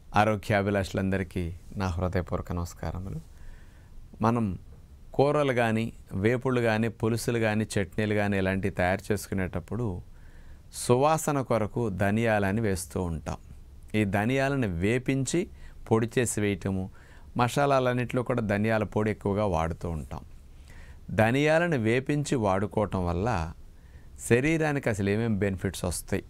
ఆరోగ్యాభిలాషులందరికీ నా హృదయపూర్వక నమస్కారములు మనం కూరలు కానీ వేపుళ్ళు కానీ పులుసులు కానీ చట్నీలు కానీ ఇలాంటివి తయారు చేసుకునేటప్పుడు సువాసన కొరకు ధనియాలని వేస్తూ ఉంటాం ఈ ధనియాలను వేపించి పొడి చేసి వేయటము మసాలాలన్నింటిలో కూడా ధనియాల పొడి ఎక్కువగా వాడుతూ ఉంటాం ధనియాలను వేపించి వాడుకోవటం వల్ల శరీరానికి అసలు ఏమేమి బెనిఫిట్స్ వస్తాయి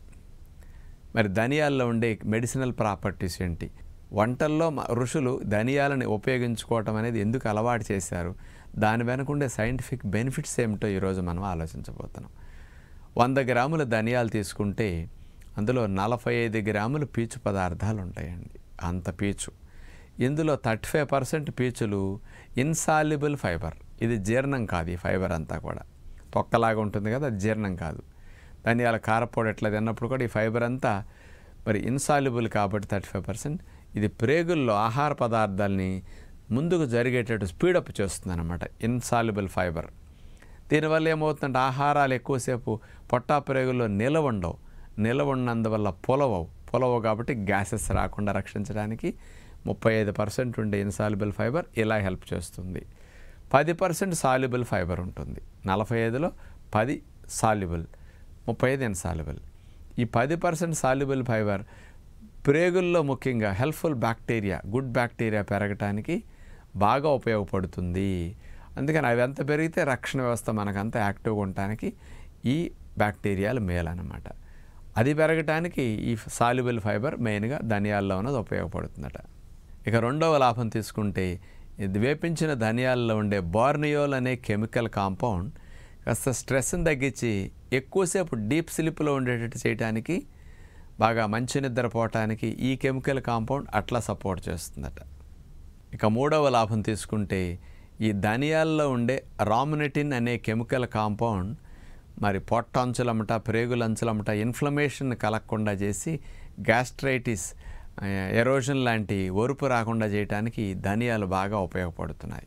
మరి ధనియాల్లో ఉండే మెడిసినల్ ప్రాపర్టీస్ ఏంటి వంటల్లో మ- ఋషులు ధనియాలను ఉపయోగించుకోవటం అనేది ఎందుకు అలవాటు చేశారు దాని వెనక ఉండే సైంటిఫిక్ బెనిఫిట్స్ ఏమిటో ఈరోజు మనం ఆలోచించబోతున్నాం వంద గ్రాముల ధనియాలు తీసుకుంటే అందులో నలభై ఐదు గ్రాములు పీచు పదార్థాలు ఉంటాయండి అంత పీచు ఇందులో థర్టీ ఫైవ్ పర్సెంట్ పీచులు ఇన్సాల్యుబుల్ ఫైబర్ ఇది జీర్ణం కాదు ఈ ఫైబర్ అంతా కూడా తొక్కలాగా ఉంటుంది కదా అది జీర్ణం కాదు ధనియాల కారపొడి ఎట్లా తిన్నప్పుడు కూడా ఈ ఫైబర్ అంతా మరి ఇన్సాల్యుబుల్ కాబట్టి థర్టీ ఫైవ్ పర్సెంట్ ఇది ప్రేగుల్లో ఆహార పదార్థాలని ముందుకు జరిగేటట్టు స్పీడప్ చేస్తుంది అనమాట ఇన్సాల్యుబుల్ ఫైబర్ దీనివల్ల ఏమవుతుందంటే ఆహారాలు ఎక్కువసేపు పొట్టా ప్రేగుల్లో నిలవ ఉండవు నిలవ ఉన్నందువల్ల పొలవవు పొలవవు కాబట్టి గ్యాసెస్ రాకుండా రక్షించడానికి ముప్పై ఐదు పర్సెంట్ ఉండే ఇన్సాల్యుబుల్ ఫైబర్ ఇలా హెల్ప్ చేస్తుంది పది పర్సెంట్ సాల్యుబుల్ ఫైబర్ ఉంటుంది నలభై ఐదులో పది సాల్యుబుల్ ముప్పై ఐదు ఇన్సాల్యుబుల్ ఈ పది పర్సెంట్ సాల్యుబుల్ ఫైబర్ ప్రేగుల్లో ముఖ్యంగా హెల్ప్ఫుల్ బ్యాక్టీరియా గుడ్ బ్యాక్టీరియా పెరగటానికి బాగా ఉపయోగపడుతుంది అందుకని అవి ఎంత పెరిగితే రక్షణ వ్యవస్థ మనకంత యాక్టివ్గా ఉండటానికి ఈ బ్యాక్టీరియాలు మేలన్నమాట అది పెరగటానికి ఈ సాల్యుబుల్ ఫైబర్ మెయిన్గా ధనియాల్లో ఉన్నది ఉపయోగపడుతుందట ఇక రెండవ లాభం తీసుకుంటే ఇది వేపించిన ధనియాల్లో ఉండే బార్నియోల్ అనే కెమికల్ కాంపౌండ్ కాస్త స్ట్రెస్ని తగ్గించి ఎక్కువసేపు డీప్ స్లీప్లో ఉండేటట్టు చేయడానికి బాగా మంచి నిద్రపోవటానికి ఈ కెమికల్ కాంపౌండ్ అట్లా సపోర్ట్ చేస్తుందట ఇక మూడవ లాభం తీసుకుంటే ఈ ధనియాల్లో ఉండే రామినటిన్ అనే కెమికల్ కాంపౌండ్ మరి పొట్ట అంచులమట ప్రేగుల అంచులమట ఇన్ఫ్లమేషన్ కలగకుండా చేసి గ్యాస్ట్రైటిస్ ఎరోజన్ లాంటి ఒరుపు రాకుండా చేయడానికి ఈ ధనియాలు బాగా ఉపయోగపడుతున్నాయి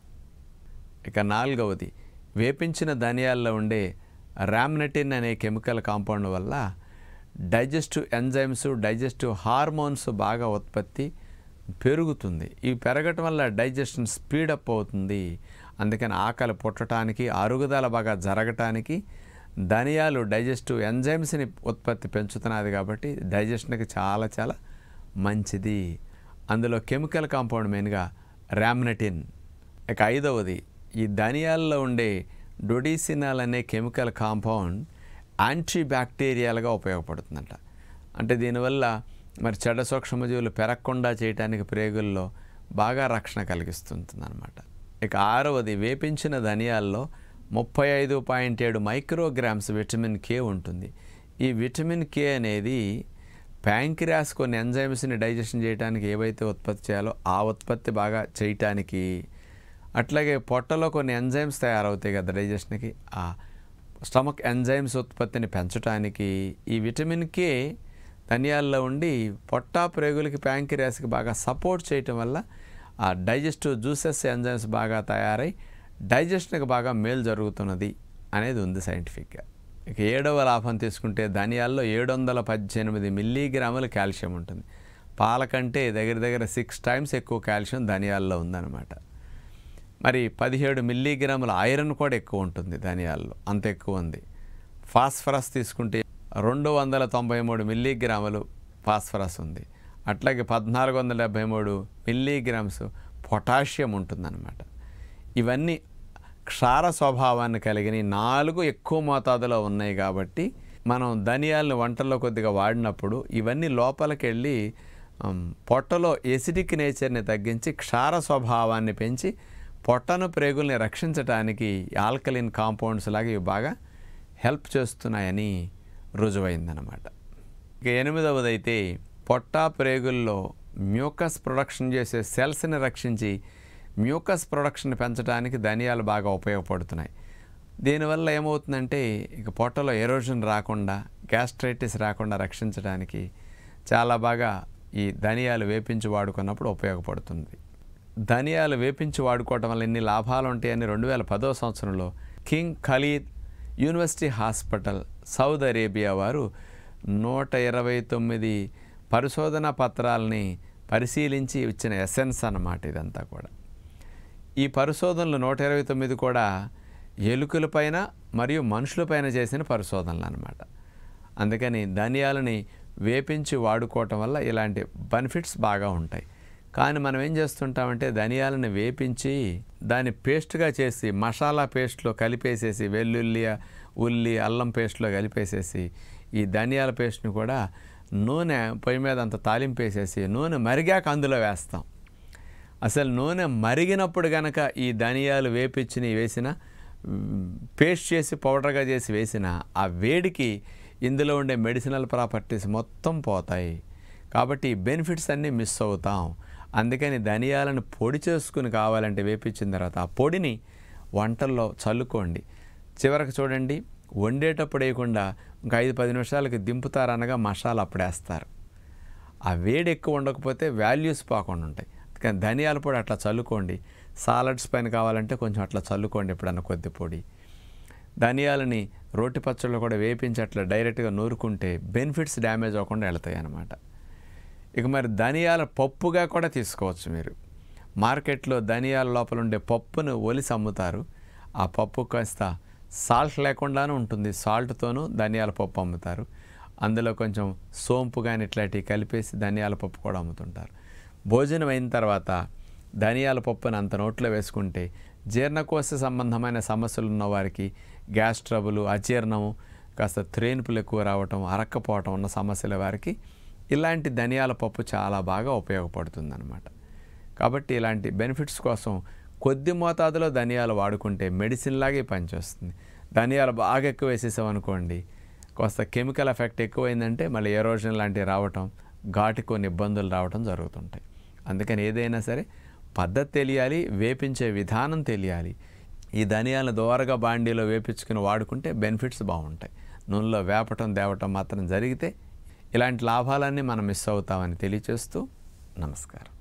ఇక నాలుగవది వేపించిన ధనియాల్లో ఉండే రామ్నటిన్ అనే కెమికల్ కాంపౌండ్ వల్ల డైజెస్టివ్ ఎంజైమ్స్ డైజెస్టివ్ హార్మోన్స్ బాగా ఉత్పత్తి పెరుగుతుంది ఇవి పెరగటం వల్ల డైజెషన్ స్పీడప్ అవుతుంది అందుకని ఆకలి పుట్టడానికి అరుగుదల బాగా జరగటానికి ధనియాలు డైజెస్టివ్ ఎంజైమ్స్ని ఉత్పత్తి పెంచుతున్నది కాబట్టి డైజెషన్కి చాలా చాలా మంచిది అందులో కెమికల్ కాంపౌండ్ మెయిన్గా రామ్నటిన్ ఇక ఐదవది ఈ ధనియాల్లో ఉండే డొడిసినాల్ అనే కెమికల్ కాంపౌండ్ యాంటీ బ్యాక్టీరియాలుగా ఉపయోగపడుతుందంట అంటే దీనివల్ల మరి చెడ్డ సూక్ష్మజీవులు పెరగకుండా చేయడానికి ప్రేగుల్లో బాగా రక్షణ కలిగిస్తుంది అనమాట ఇక ఆరవది వేపించిన ధనియాల్లో ముప్పై ఐదు పాయింట్ ఏడు మైక్రోగ్రామ్స్ విటమిన్ కే ఉంటుంది ఈ విటమిన్ కే అనేది ప్యాంక్రియాస్ కొన్ని ఎంజైమ్స్ని డైజెషన్ చేయడానికి ఏవైతే ఉత్పత్తి చేయాలో ఆ ఉత్పత్తి బాగా చేయటానికి అట్లాగే పొట్టలో కొన్ని ఎంజైమ్స్ తయారవుతాయి కదా డైజెషన్కి ఆ స్టమక్ ఎంజైమ్స్ ఉత్పత్తిని పెంచడానికి ఈ విటమిన్ కే ధనియాల్లో ఉండి పొట్ట ప్రేగులకి ప్యాంక్రియాస్కి బాగా సపోర్ట్ చేయటం వల్ల ఆ డైజెస్టివ్ జ్యూసెస్ ఎంజైమ్స్ బాగా తయారై డైజెషన్కి బాగా మేలు జరుగుతున్నది అనేది ఉంది సైంటిఫిక్గా ఇక ఏడవ లాభం తీసుకుంటే ధనియాల్లో ఏడు వందల పద్దెనిమిది మిల్లీగ్రాముల కాల్షియం ఉంటుంది పాల కంటే దగ్గర దగ్గర సిక్స్ టైమ్స్ ఎక్కువ కాల్షియం ధనియాల్లో ఉందన్నమాట మరి పదిహేడు మిల్లీగ్రాముల ఐరన్ కూడా ఎక్కువ ఉంటుంది ధనియాల్లో అంత ఎక్కువ ఉంది ఫాస్ఫరస్ తీసుకుంటే రెండు వందల తొంభై మూడు మిల్లీగ్రాములు ఫాస్ఫరస్ ఉంది అట్లాగే పద్నాలుగు వందల డెబ్భై మూడు మిల్లీగ్రామ్స్ పొటాషియం ఉంటుందన్నమాట ఇవన్నీ క్షార స్వభావాన్ని కలిగిన ఈ నాలుగు ఎక్కువ మోతాదులో ఉన్నాయి కాబట్టి మనం ధనియాలను వంటల్లో కొద్దిగా వాడినప్పుడు ఇవన్నీ లోపలికి వెళ్ళి ఉమ్, పొట్టలో ఎసిడిక్ నేచర్ని తగ్గించి క్షార స్వభావాన్ని పెంచి పొట్టను ప్రేగుల్ని రక్షించడానికి ఆల్కలిన్ కాంపౌండ్స్ లాగా ఇవి బాగా హెల్ప్ చేస్తున్నాయని రుజువైందనమాట ఇక ఎనిమిదవది అయితే పొట్ట ప్రేగుల్లో మ్యూకస్ ప్రొడక్షన్ చేసే సెల్స్ని రక్షించి మ్యూకస్ ప్రొడక్షన్ పెంచడానికి ధనియాలు బాగా ఉపయోగపడుతున్నాయి దీనివల్ల ఏమవుతుందంటే ఇక పొట్టలో ఎరోజన్ రాకుండా గ్యాస్ట్రైటిస్ రాకుండా రక్షించడానికి చాలా బాగా ఈ ధనియాలు వేపించి వాడుకున్నప్పుడు ఉపయోగపడుతుంది ధనియాలు వేపించి వాడుకోవటం వల్ల ఎన్ని లాభాలు ఉంటాయని రెండు వేల పదో సంవత్సరంలో King Khalid University Hospital Saudi Arabia వారు నూట ఇరవై తొమ్మిది పరిశోధన పత్రాలని పరిశీలించి ఇచ్చిన ఎసెన్స్ అన్నమాట ఇదంతా కూడా ఈ పరిశోధనలు నూట ఇరవై తొమ్మిది కూడా ఎలుకలపైన మరియు మనుషులపైన చేసిన పరిశోధనలు అన్నమాట అందుకని ధనియాలని వేపించి వాడుకోవటం వల్ల ఇలాంటి బెనిఫిట్స్ బాగా ఉంటాయి కానీ మనం ఏం చేస్తుంటామంటే ధనియాలను వేపించి దాన్ని పేస్ట్గా చేసి మసాలా పేస్ట్లో కలిపేసేసి వెల్లుల్లి ఉల్లి అల్లం పేస్ట్లో కలిపేసేసి ఈ ధనియాల పేస్ట్ని కూడా నూనె పొయ్యి మీద అంత తాలింపేసేసి నూనె మరిగాక అందులో వేస్తాం అసలు నూనె మరిగినప్పుడు గనక ఈ ధనియాలు వేపించి వేసిన పేస్ట్ చేసి పౌడర్గా చేసి వేసిన ఆ వేడికి ఇందులో ఉండే మెడిసినల్ ప్రాపర్టీస్ మొత్తం పోతాయి కాబట్టి ఈ బెనిఫిట్స్ అన్నీ మిస్ అవుతాం అందుకని ధనియాలను పొడి చేసుకుని కావాలంటే వేపించిన తర్వాత ఆ పొడిని వంటల్లో చల్లుకోండి చివరికి చూడండి వండేటప్పుడు వేయకుండా ఇంకా ఐదు పది నిమిషాలకి దింపుతారనగా మసాలా అప్పుడేస్తారు ఆ వేడి ఎక్కువ ఉండకపోతే వాల్యూస్ పోకుండా ఉంటాయి కానీ ధనియాల పొడి అట్లా చల్లుకోండి సాలడ్స్ పైన కావాలంటే కొంచెం అట్లా చల్లుకోండి ఎప్పుడన్నా కొద్ది పొడి ధనియాలని రోటి పచ్చళ్ళు కూడా వేపించి అట్లా డైరెక్ట్గా నూరుకుంటే బెనిఫిట్స్ డ్యామేజ్ అవ్వకుండా వెళ్తాయి అన్నమాట ఇక మరి ధనియాల పప్పుగా కూడా తీసుకోవచ్చు మీరు మార్కెట్లో ధనియాల లోపల ఉండే పప్పును ఒలిసి అమ్ముతారు ఆ పప్పు కాస్త సాల్ట్ లేకుండానే ఉంటుంది సాల్ట్తోనూ ధనియాల పప్పు అమ్ముతారు అందులో కొంచెం సోంపు కానీ ఇట్లాంటివి కలిపేసి ధనియాల పప్పు కూడా అమ్ముతుంటారు భోజనం అయిన తర్వాత ధనియాల పప్పుని అంత నోట్లో వేసుకుంటే జీర్ణకోశ సంబంధమైన సమస్యలు ఉన్న వారికి గ్యాస్ ట్రబుల్ అజీర్ణము కాస్త త్రేనుపులు ఎక్కువ రావటం అరక్కపోవటం ఉన్న సమస్యల వారికి ఇలాంటి ధనియాల పప్పు చాలా బాగా ఉపయోగపడుతుంది అనమాట కాబట్టి ఇలాంటి బెనిఫిట్స్ కోసం కొద్ది మోతాదులో ధనియాలు వాడుకుంటే మెడిసిన్ లాగే పనిచేస్తుంది ధనియాలు బాగా ఎక్కువ వేసేసామనుకోండి కాస్త కెమికల్ ఎఫెక్ట్ ఎక్కువైందంటే మళ్ళీ ఎరోజన్ లాంటివి రావటం ఘాటు కొన్ని ఇబ్బందులు రావటం జరుగుతుంటాయి అందుకని ఏదైనా సరే పద్ధతి తెలియాలి వేపించే విధానం తెలియాలి ఈ ధనియాలను దోరగా బాండీలో వేపించుకుని వాడుకుంటే బెనిఫిట్స్ బాగుంటాయి నూనెలో వేపటం దేవటం మాత్రం జరిగితే ఇలాంటి లాభాలన్నీ మనం మిస్ అవుతామని తెలియచేస్తూ నమస్కారం